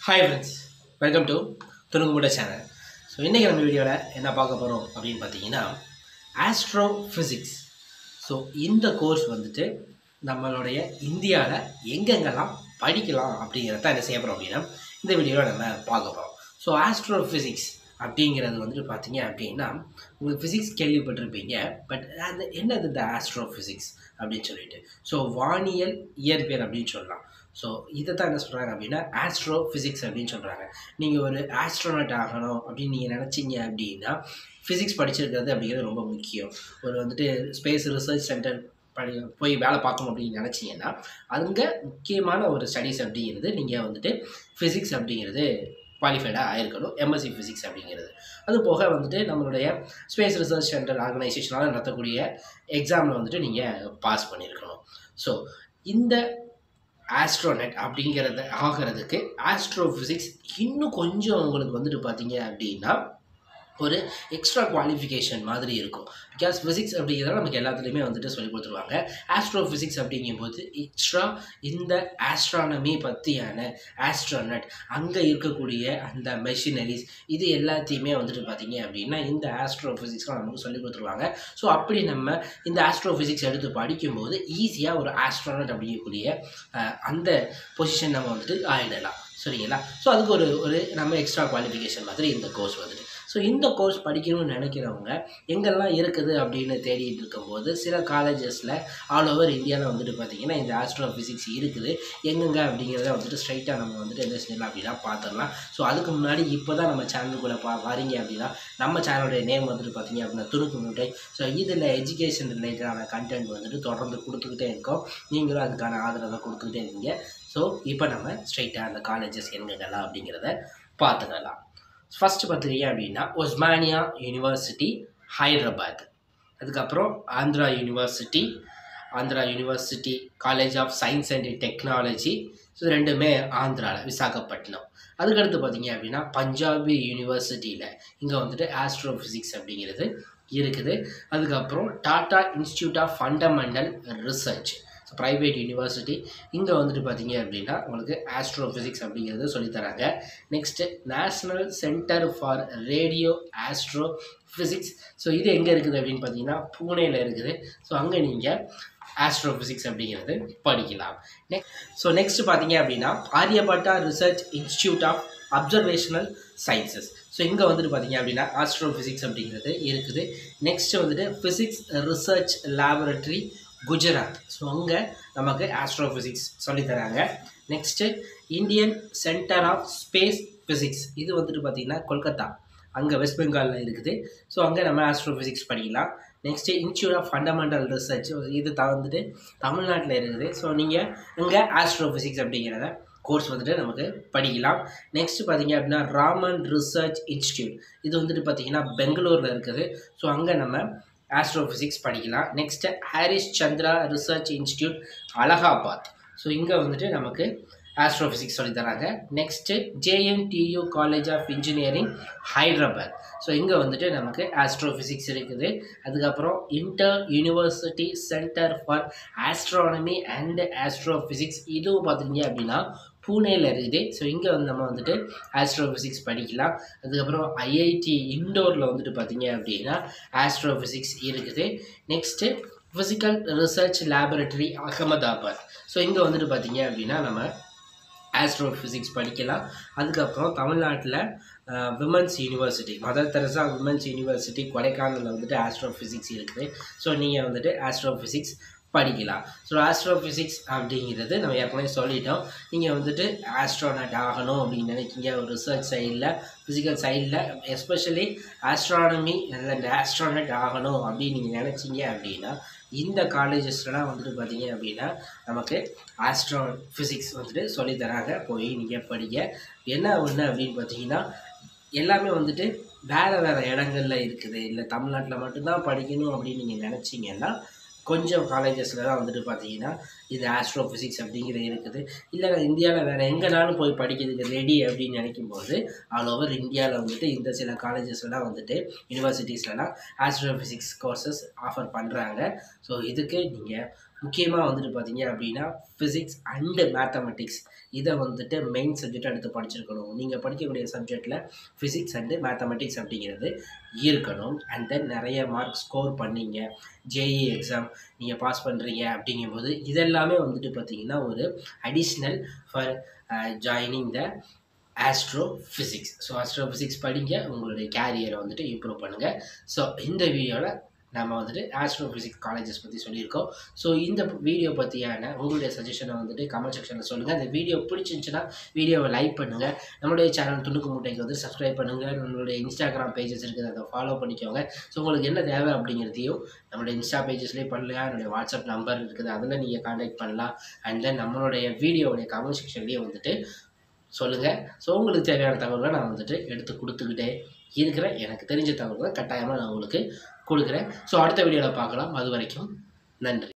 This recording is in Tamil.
ஹாய் ஃப்ரெண்ட்ஸ் வெல்கம் டு துணுங்குமுட சேனல் ஸோ இன்றைக்கி நம்ம வீடியோவில் என்ன பார்க்க போகிறோம் அப்படின்னு பார்த்தீங்கன்னா ஆஸ்ட்ரோ ஃபிசிக்ஸ் ஸோ இந்த கோர்ஸ் வந்துட்டு நம்மளுடைய இந்தியாவில் எங்கெங்கெல்லாம் படிக்கலாம் அப்படிங்கிறத என்ன செய்ய போகிறோம் அப்படின்னா இந்த வீடியோவில் நம்ம பார்க்க போகிறோம் ஸோ ஆஸ்ட்ரோ ஃபிசிக்ஸ் அப்படிங்கிறது வந்துட்டு பார்த்தீங்க அப்படின்னா உங்களுக்கு ஃபிசிக்ஸ் கேள்விப்பட்டிருப்பீங்க பட் அந்த என்னது இந்த ஆஸ்ட்ரோ ஃபிசிக்ஸ் அப்படின்னு சொல்லிட்டு ஸோ வானியல் இயற்பியல் அப்படின்னு சொல்லலாம் ஸோ இதை தான் என்ன சொல்கிறாங்க அப்படின்னா ஆஸ்ட்ரோ ஃபிசிக்ஸ் அப்படின்னு சொல்கிறாங்க நீங்கள் ஒரு ஆஸ்ட்ரோனட் ஆகணும் அப்படின்னு நீங்கள் நினச்சிங்க அப்படின்னா ஃபிசிக்ஸ் படிச்சிருக்கிறது அப்படிங்கிறது ரொம்ப முக்கியம் ஒரு வந்துட்டு ஸ்பேஸ் ரிசர்ச் சென்டர் படி போய் வேலை பார்க்கணும் அப்படின்னு நினச்சிங்கன்னா அங்கே முக்கியமான ஒரு ஸ்டடீஸ் அப்படிங்கிறது நீங்கள் வந்துட்டு ஃபிசிக்ஸ் அப்படிங்கிறது குவாலிஃபைடாக ஆயிருக்கணும் எம்எஸ்சி ஃபிசிக்ஸ் அப்படிங்கிறது அது போக வந்துட்டு நம்மளுடைய ஸ்பேஸ் ரிசர்ச் சென்டர் ஆர்கனைசேஷனால் நடத்தக்கூடிய எக்ஸாமில் வந்துட்டு நீங்கள் பாஸ் பண்ணியிருக்கணும் ஸோ இந்த ஆஸ்ட்ரோனட் அப்படிங்கிறத ஆகிறதுக்கு ஆஸ்ட்ரோ ஃபிசிக்ஸ் இன்னும் கொஞ்சம் உங்களுக்கு வந்துட்டு பார்த்தீங்க அப்படின்னா ஒரு எக்ஸ்ட்ரா குவாலிஃபிகேஷன் மாதிரி இருக்கும் பிகாஸ் ஃபிசிக்ஸ் அப்படிங்கிறத நமக்கு எல்லாத்துலேயுமே வந்துட்டு சொல்லி கொடுத்துருவாங்க ஆஸ்ட்ரோ ஃபிசிக்ஸ் அப்படிங்கும்போது எக்ஸ்ட்ரா இந்த ஆஸ்ட்ரானமி பற்றியான ஆஸ்ட்ரோனட் அங்கே இருக்கக்கூடிய அந்த மெஷினரிஸ் இது எல்லாத்தையுமே வந்துட்டு பார்த்தீங்க அப்படின்னா இந்த ஆஸ்ட்ரோ ஃபிசிக்ஸ்லாம் நமக்கு சொல்லி கொடுத்துருவாங்க ஸோ அப்படி நம்ம இந்த ஆஸ்ட்ரோ ஃபிசிக்ஸ் எடுத்து படிக்கும்போது ஈஸியாக ஒரு ஆஸ்ட்ரோனட் அப்படிங்கக்கூடிய அஹ், அந்த பொசிஷன் நம்ம வந்துட்டு ஆயிடலாம் சரிங்களா ஸோ அதுக்கு ஒரு ஒரு நம்ம எக்ஸ்ட்ரா குவாலிஃபிகேஷன் மாதிரி இந்த கோர்ஸ் வந்துட்டு ஸோ இந்த கோர்ஸ் படிக்கணும்னு நினைக்கிறவங்க எங்கெல்லாம் இருக்குது அப்படின்னு தேடிட்டு இருக்கும்போது சில காலேஜஸில் ஆல் ஓவர் இந்தியாவில் வந்துட்டு பார்த்தீங்கன்னா இந்த ஆஸ்ட்ரோ ஃபிசிக்ஸ் இருக்குது எங்கெங்க அப்படிங்கிறத வந்துட்டு ஸ்ட்ரைட்டாக நம்ம வந்துட்டு என்ன செய்யலாம் அப்படின்னா பார்த்துடலாம் ஸோ அதுக்கு முன்னாடி இப்போ தான் நம்ம சேனலுக்குள்ளே பா வரீங்க அப்படின்னா நம்ம சேனலுடைய நேம் வந்துட்டு பார்த்தீங்க அப்படின்னா துணுக்கு முட்டை ஸோ இதில் எஜுகேஷன் ரிலேட்டடான கண்டென்ட் வந்துட்டு தொடர்ந்து கொடுத்துக்கிட்டே இருக்கோம் நீங்களும் அதுக்கான ஆதரவை கொடுத்துக்கிட்டே இருக்கீங்க ஸோ இப்போ நம்ம ஸ்ட்ரைட்டாக அந்த காலேஜஸ் எங்கெங்கெல்லாம் அப்படிங்கிறத பார்த்துக்கலாம் ஃபஸ்ட்டு பார்த்தீங்க அப்படின்னா ஒஸ்மானியா யூனிவர்சிட்டி ஹைதராபாத் அதுக்கப்புறம் Andhra university Andhra university college of science and technology இது ரெண்டுமே ஆந்திராவில் விசாகப்பட்டினம் அதுக்கடுத்து பார்த்தீங்க அப்படின்னா பஞ்சாபி யூனிவர்சிட்டியில் இங்கே வந்துட்டு ஆஸ்ட்ரோ ஃபிசிக்ஸ் அப்படிங்கிறது இருக்குது அதுக்கப்புறம் Tata institute of fundamental research so private university இங்கே வந்துட்டு பார்த்தீங்க அப்படின்னா உங்களுக்கு ஆஸ்ட்ரோ ஃபிசிக்ஸ் அப்படிங்கிறது சொல்லித்தராங்க next national centre for radio astrophysics so இது எங்கே இருக்குது அப்படின்னு பார்த்தீங்கன்னா பூனேயில் இருக்குது ஸோ அங்கே நீங்கள் ஆஸ்ட்ரோ ஃபிசிக்ஸ் அப்படிங்கிறது படிக்கலாம் நெக்ஸ்ட் ஸோ நெக்ஸ்ட் பார்த்தீங்க அப்படின்னா Aryabhatta research institute of observational sciences so இங்கே வந்துட்டு பார்த்தீங்க அப்படின்னா ஆஸ்ட்ரோ ஃபிசிக்ஸ் அப்படிங்கிறது இருக்குது நெக்ஸ்ட் வந்துட்டு physics research laboratory Gujarat so அங்கே நமக்கு ஆஸ்ட்ரோ ஃபிசிக்ஸ் சொல்லித்தராங்க next Indian centre of space physics இது வந்துட்டு பார்த்திங்கன்னா கொல்கத்தா அங்கே வெஸ்ட் பெங்காலில் இருக்குது ஸோ அங்கே நம்ம ஆஸ்ட்ரோ ஃபிசிக்ஸ் படிக்கலாம் next institute of fundamental research இது த வந்துட்டு தமிழ்நாட்டில் இருக்குது ஸோ நீங்கள் இங்கே ஆஸ்ட்ரோ ஃபிசிக்ஸ் அப்படிங்கிறத கோர்ஸ் வந்துட்டு நமக்கு படிக்கலாம் நெக்ஸ்ட் பார்த்தீங்க அப்படின்னா ராமன் ரிசர்ச் இன்ஸ்டியூட் இது வந்துட்டு பார்த்தீங்கன்னா பெங்களூரில் இருக்குது ஸோ அங்கே நம்ம ஆஸ்ட்ரோ ஃபிசிக்ஸ் படிக்கலாம் next Harish Chandra research institute Allahabad so இங்கே வந்துட்டு நமக்கு ஆஸ்ட்ரோ ஃபிசிக்ஸ் சொல்லி தராங்க next JNTU college of engineering Hyderabad so இங்கே வந்துட்டு நமக்கு ஆஸ்ட்ரோ ஃபிசிக்ஸ் இருக்குது அதுக்கப்புறம் inter university centre for astronomy and astrophysics இதுவும் பார்த்தீங்க அப்படின்னா பூனேயில் இருக்குது ஸோ இங்கே வந்து நம்ம வந்துட்டு ஆஸ்ட்ரோ ஃபிசிக்ஸ் படிக்கலாம் அதுக்கப்புறம் ஐஐடி இண்டோரில் வந்துட்டு பார்த்தீங்க அப்படின்னா ஆஸ்ட்ரோ ஃபிசிக்ஸ் இருக்குது next physical research laboratory Ahmedabad so இங்கே வந்துட்டு பார்த்தீங்க அப்படின்னா நம்ம ஆஸ்ட்ரோ ஃபிசிக்ஸ் படிக்கலாம் அதுக்கப்புறம் தமிழ்நாட்டில் women's university Mother Teresa women's university கொடைக்கானலில் வந்துட்டு ஆஸ்ட்ரோ ஃபிசிக்ஸ் இருக்குது ஸோ நீங்கள் வந்துட்டு ஆஸ்ட்ரோ ஃபிசிக்ஸ் படிக்கலாம் ஸோ ஆஸ்ட்ரோ ஃபிசிக்ஸ் அப்படிங்கிறது நம்ம ஏற்கனவே சொல்லிட்டோம் நீங்கள் வந்துட்டு ஆஸ்ட்ரோனட் ஆகணும் அப்படின்னு நினைக்கிங்க ஒரு ரிசர்ச் சைடில் ஃபிசிக்கல் சைடில் எஸ்பெஷலி ஆஸ்ட்ரானமி இல்லை ஆஸ்ட்ரோனட் ஆகணும் அப்படின்னு நீங்கள் நினச்சிங்க அப்படின்னா இந்த காலேஜஸ்லாம் வந்துட்டு பார்த்தீங்க அப்படின்னா நமக்கு ஆஸ்ட்ரோ ஃபிசிக்ஸ் வந்துட்டு சொல்லித் தராங்க போய் நீங்கள் படிக்க என்ன ஒன்று அப்படின்னு பார்த்தீங்கன்னா எல்லாமே வந்துட்டு வேறு வேறு இடங்கள்ல இருக்குது இல்லை தமிழ்நாட்டில் மட்டும்தான் படிக்கணும் அப்படின்னு நீங்கள் நினச்சிங்கன்னா கொஞ்சம் காலேஜஸில் தான் வந்துட்டு பார்த்தீங்கன்னா இது ஆஸ்ட்ரோ ஃபிசிக்ஸ் அப்படிங்கிறது இருக்குது இல்லை நான் இந்தியாவில் வேறு எங்கேனாலும் போய் படிக்கிறதுக்கு ரெடி அப்படின்னு நினைக்கும் போது ஆல் ஓவர் இந்தியாவில் வந்துட்டு இந்த சில காலேஜஸ்லாம் வந்துட்டு யூனிவர்சிட்டிஸ்லலாம் ஆஸ்ட்ரோ ஃபிசிக்ஸ் கோர்சஸ் ஆஃபர் பண்ணுறாங்க ஸோ இதுக்கு நீங்கள் முக்கியமாக வந்துட்டு பார்த்தீங்க அப்படின்னா ஃபிசிக்ஸ் அண்டு மேத்தமெட்டிக்ஸ் இதை வந்துட்டு மெயின் சப்ஜெக்டாக எடுத்து படிச்சிருக்கணும் நீங்கள் படிக்கக்கூடிய சப்ஜெக்டில் ஃபிசிக்ஸ் அண்டு மேத்தமெட்டிக்ஸ் அப்படிங்கிறது இருக்கணும் அண்ட் தென் நிறைய மார்க் ஸ்கோர் பண்ணீங்க ஜேஇ எக்ஸாம் நீங்கள் பாஸ் பண்ணுறீங்க அப்படிங்கும்போது இதெல்லாமே வந்துட்டு பார்த்தீங்கன்னா ஒரு additional for joining the astrophysics so astrophysics படிங்க உங்களுடைய கேரியரை வந்துட்டு இம்ப்ரூவ் பண்ணுங்கள் ஸோ இந்த வீடியோவில் நம்ம வந்துட்டு ஆஸ்ட்ரோ ஃபிசிக்ஸ் காலேஜஸ் பற்றி சொல்லியிருக்கோம் ஸோ இந்த வீடியோ பற்றியான உங்களுடைய சஜஷனை வந்துட்டு கமெண்ட் செக்ஷனில் சொல்லுங்கள் இந்த வீடியோ பிடிச்சிருந்துச்சுன்னா வீடியோவை லைக் பண்ணுங்கள் நம்மளுடைய சேனல் துணுக்கு முட்டைக்கு வந்து சப்ஸ்கிரைப் பண்ணுங்கள் நம்மளுடைய இன்ஸ்டாகிராம் பேஜஸ் இருக்குது அதை ஃபாலோ பண்ணிக்கோங்க ஸோ உங்களுக்கு என்ன தேவை அப்படிங்கிறதையும் நம்மளுடைய இன்ஸ்டா பேஜஸ்லேயே பண்ணலாம் என்னுடைய வாட்ஸ்அப் நம்பர் இருக்குது அதில் நீங்கள் காண்டாக்ட் பண்ணலாம் அண்ட் தென் நம்மளுடைய வீடியோவுடைய கமெண்ட் செக்ஷன்லேயே வந்துட்டு சொல்லுங்கள் ஸோ உங்களுக்கு தேவையான தகவல்களை நான் வந்துட்டு எடுத்து கொடுத்துக்கிட்டே இருக்கிறேன் எனக்கு தெரிஞ்ச தகவல்களை கட்டாயமாக நான் உங்களுக்கு கொடுக்குறேன் ஸோ அடுத்த வீடியோவில் பார்க்கலாம் அது வரைக்கும் நன்றி